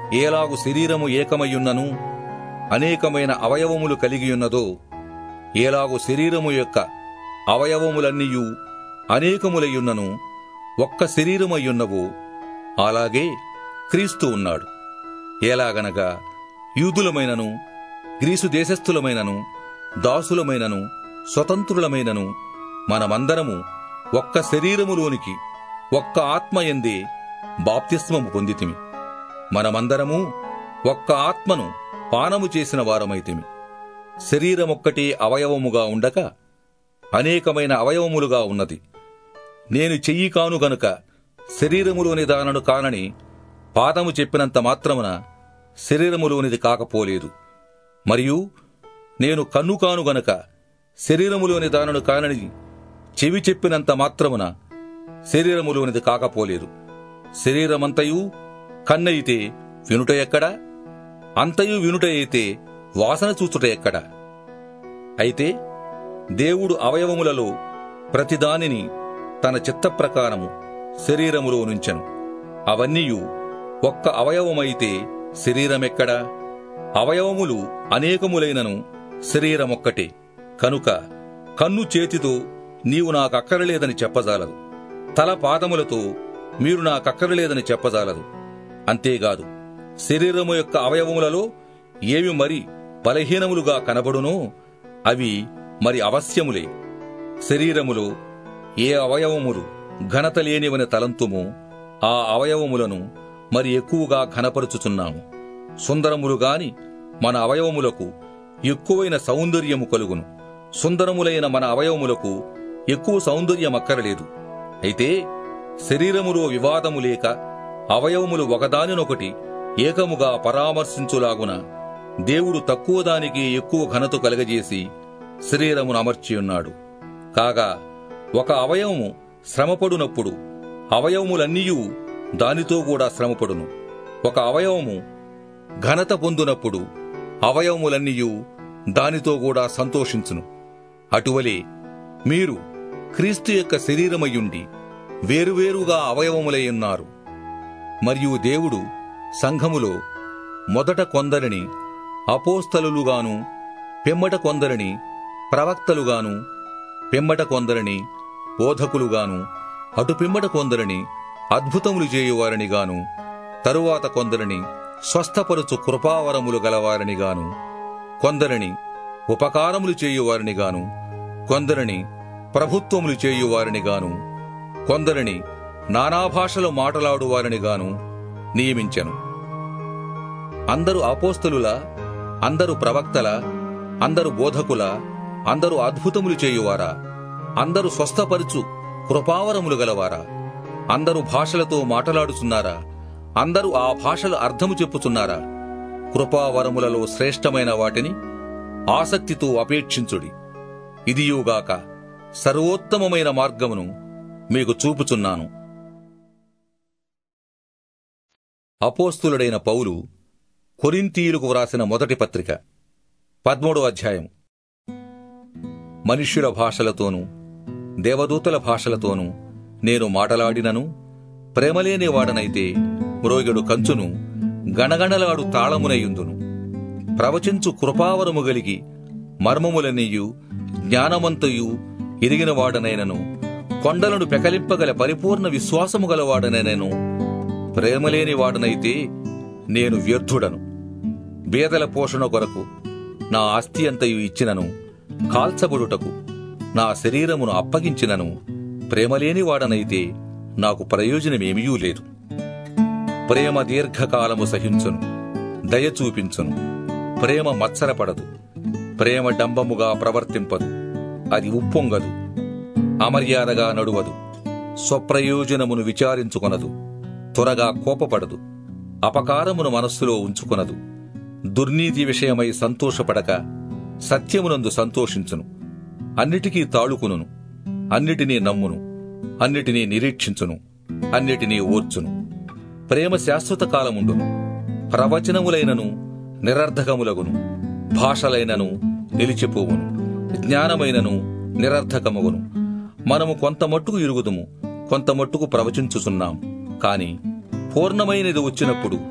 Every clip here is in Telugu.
ఏలాగు శరీరము ఏకమయ్యున్నను అనేకమైన అవయవములు కలిగియున్నదో ఏలాగు శరీరము యొక్క అవయవములన్నీయు అనేకములయ్యున్నను ఒక్క శరీరమయ్యున్నవో అలాగే క్రీస్తు ఉన్నాడు ఎలాగనగా యూదులమైనను గ్రీసు దేశస్థులమైనను దాసులమైనను స్వతంత్రులమైనను మనమందరము ఒక్క శరీరములోనికి ఒక్క ఆత్మయందే బాప్తిస్మము పొందితిమి మనమందరము ఒక్క ఆత్మను పానము చేసిన వారమైతిమి శరీరమొక్కటే అవయవముగా ఉండక అనేకమైన అవయవములుగా ఉన్నది నేను చెయ్యి కాను గనుక శరీరములోని దానను కానని పాదము చెప్పినంత మాత్రమున శరీరములోనిది కాకపోలేదు మరియు నేను కన్ను కాను గనుక శరీరములోని దానను కానని చెవి చెప్పినంత మాత్రమున శరీరములోనిది కాకపోలేదు శరీరమంతయు కన్నయితే వినుట ఎక్కడా అంతయు వినుట అయితే వాసన చూచుట ఎక్కడా అయితే దేవుడు అవయవములలో ప్రతిదానిని తన చిత్త ప్రకారము శరీరములో నుంచెను అవన్నీయు ఒక్క అవయవమైతే శరీరమెక్కడా అవయవములు అనేకములైనను శరీరమొక్కటే కనుక కన్ను చేతితో నీవు నాకక్కరలేదని చెప్పజాలదు తల పాదములతో మీరు నాకక్కరలేదని చెప్పజాలదు అంతేకాదు శరీరము యొక్క అవయవములలో ఏవి మరి బలహీనములుగా కనబడునో అవి మరి అవశ్యములే శరీరములో ఏ అవయవములు ఘనత లేనివని తలంతుమో ఆ అవయవములను మరి ఎక్కువగా ఘనపరుచుచున్నాము సుందరములు గాని మన అవయవములకు ఎక్కువైన సౌందర్యము కలుగును సుందరములైన మన అవయవములకు ఎక్కువ సౌందర్యం అక్కరలేదు అయితే శరీరములో వివాదము లేక అవయవములు ఒకదానినొకటి ఏకముగా పరామర్శించులాగున దేవుడు తక్కువ దానికి ఎక్కువ ఘనత కలగజేసి శరీరమును అమర్చియున్నాడు కాగా ఒక అవయవము శ్రమపడునప్పుడు అవయవములన్నీయూ దానితో కూడా శ్రమపడును ఒక అవయవము ఘనత పొందునప్పుడు అవయవములన్నీయూ దానితో కూడా సంతోషించును అటువలే మీరు క్రీస్తు యొక్క శరీరమయ్యుండి వేరువేరుగా అవయవములై ఉన్నారు మరియు దేవుడు సంఘములో మొదట కొందరిని అపోస్తలులుగాను పిమ్మట కొందరిని ప్రవక్తలుగాను పిమ్మట కొందరిని బోధకులుగాను అటు పిమ్మట కొందరిని అద్భుతములు చేయువారని గాను తరువాత కొందరిని స్వస్థపరుచు కృపావరములు గలవారని గాను కొందరిని ఉపకారములు చేయువారని గాను కొందరిని ప్రభుత్వములు చేయువారని గాను కొందరిని నానాభాషలు మాటలాడువారని గాను నియమించెను అందరు అపోస్తలుల అందరు ప్రవక్తల అందరు బోధకుల అందరు అద్భుతములు చేయువారా అందరు స్వస్థపరుచు కృపావరములు గలవారా అందరు భాషలతో మాటలాడుచున్నారా అందరూ ఆ భాషలు అర్థము చెప్పుచున్నారా కృపావరములలో శ్రేష్టమైన వాటిని ఆసక్తితో అపేక్షించుడి ఇదియుగాక సర్వోత్తమమైన మార్గమును మీకు చూపుచున్నాను అపోస్తులుడైన పౌలు కొరింతీయులకు వ్రాసిన మొదటి పత్రిక పదమూడో అధ్యాయం మనుష్యుల భాషలతోనూ దేవదూతల భాషలతోనూ నేను మాటలాడినను ప్రేమలేని వాడనైతే మ్రోగెడు కంచును గణగణలాడు తాళమునయుందును ప్రవచించు కృపావరము గలిగి మర్మములనియు జ్ఞానమంతయు ఎరిగిన వాడనైనను కొండలను పెకలింపగల పరిపూర్ణ విశ్వాసము గలవాడనైనను ప్రేమలేని వాడనైతే నేను వ్యర్థుడను బేదల పోషణ కొరకు నా ఆస్తి అంతయు ఇచ్చినను కాల్చబడుటకు నా శరీరమును అప్పగించినను ప్రేమలేని వాడనైతే నాకు ప్రయోజనమేమీ లేదు ప్రేమ దీర్ఘకాలము సహించును దయ చూపించును ప్రేమ మత్సరపడదు ప్రేమ డంబముగా ప్రవర్తింపదు అది ఉప్పొంగదు అమర్యాదగా నడువదు స్వప్రయోజనమును విచారించుకొనదు త్వరగా కోపపడదు అపకారమును మనస్సులో ఉంచుకొనదు దుర్నీతి విషయమై సంతోషపడక సత్యమునందు సంతోషించును అన్నిటికీ తాళుకును అన్నిటినీ నమ్మును అన్నిటినీ నిరీక్షించును అన్నిటినీ ఓర్చును ప్రేమ శాశ్వత కాలముండును ప్రవచనములైనను నిరర్ధకములగును భాషలైనను నిలిచిపోవును జ్ఞానమైనను నిరర్ధకమగును మనము కొంత మట్టుకు ఇరుగుదుము కొంత మట్టుకు ప్రవచించుచున్నాం కాని పూర్ణమైనది వచ్చినప్పుడు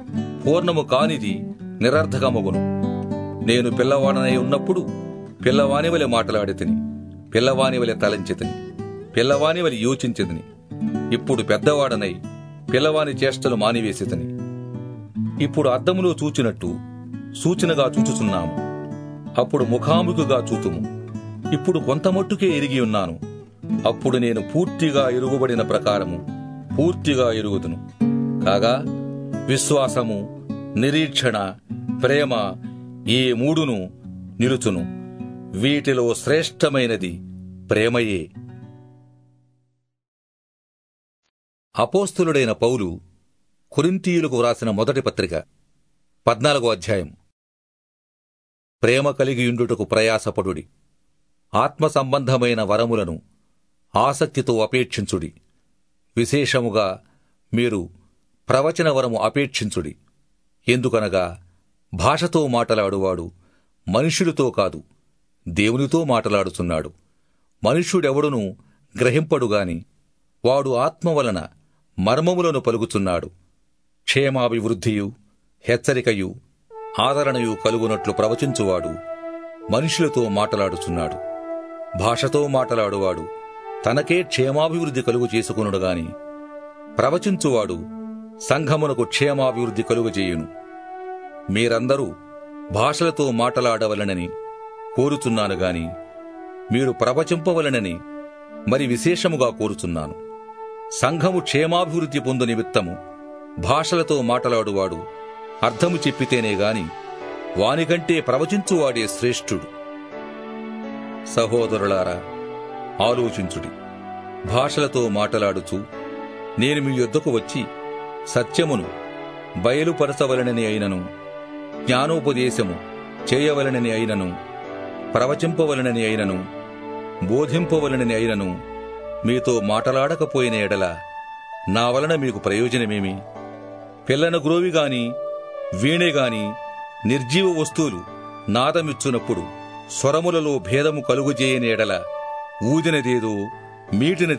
పూర్ణము కానిది నిరర్ధకమగును నేను పిల్లవాడనై ఉన్నప్పుడు పిల్లవాని వలె మాట్లాడితిని పిల్లవాని వలె తలంచితిని పిల్లవాని వలె యోచించితిని ఇప్పుడు పెద్దవాడనై పిల్లవాని చేష్టలు మానివేసితిని ఇప్పుడు అద్దములో చూచినట్టు సూచనగా చూచుచున్నాము అప్పుడు ముఖాముఖిగా చూతుము ఇప్పుడు కొంతమట్టుకే ఎరిగి ఉన్నాను అప్పుడు నేను పూర్తిగా ఎరుగుబడిన ప్రకారము పూర్తిగా ఎరుగుదును కాగా విశ్వాసము నిరీక్షణ ప్రేమ ఈ మూడును నిలుచును వీటిలో శ్రేష్టమైనది ప్రేమయే అపోస్తులుడైన పౌలు కొరింథీయులకు వ్రాసిన మొదటి పత్రిక పద్నాలుగో అధ్యాయం ప్రేమ కలిగియుండుటకు ప్రయాసపడుడి ఆత్మ సంబంధమైన వరములను ఆసక్తితో అపేక్షించుడి విశేషముగా మీరు ప్రవచన వరము అపేక్షించుడి ఎందుకనగా భాషతో మాటలాడువాడు మనుష్యుడితో కాదు దేవునితో మాటలాడుచున్నాడు మనుష్యుడెవడునూ గ్రహింపడుగాని వాడు ఆత్మ వలన మర్మములను పలుకుచున్నాడు క్షేమాభివృద్ధియు హెచ్చరికయు ఆదరణయు కలుగునట్లు ప్రవచించువాడు మనుషులతో మాటలాడుచున్నాడు భాషతో మాటలాడువాడు తనకే క్షేమాభివృద్ధి కలుగు చేసుకునుడు గాని ప్రవచించువాడు సంఘమునకు క్షేమాభివృద్ధి కలుగజేయును మీరందరూ భాషలతో మాటలాడవలనని కోరుచున్నాను గాని మీరు ప్రవచింపవలనని మరి విశేషముగా కోరుచున్నాను సంఘము క్షేమాభివృద్ధి పొందు నిమిత్తము భాషలతో మాటలాడువాడు అర్థము చెప్పితేనే గాని వానికంటే ప్రవచించువాడే శ్రేష్ఠుడు సహోదరులారా ఆలోచించుడి భాషలతో మాటలాడుచు నేను మీ యొద్దకు వచ్చి సత్యమును బయలుపరచవలనని అయినను జ్ఞానోపదేశము చేయవలనని అయినను ప్రవచింపవలనని అయినను బోధింపవలనని అయినను మీతో మాటలాడకపోయిన ఎడల నా వలన మీకు ప్రయోజనమేమి పిల్లన గ్రోవి గాని వీణే గాని నిర్జీవ వస్తువులు నాదమిచ్చునప్పుడు స్వరములలో భేదము కలుగుజేయని ఎడల ఊదినదేదో మీటినదేదో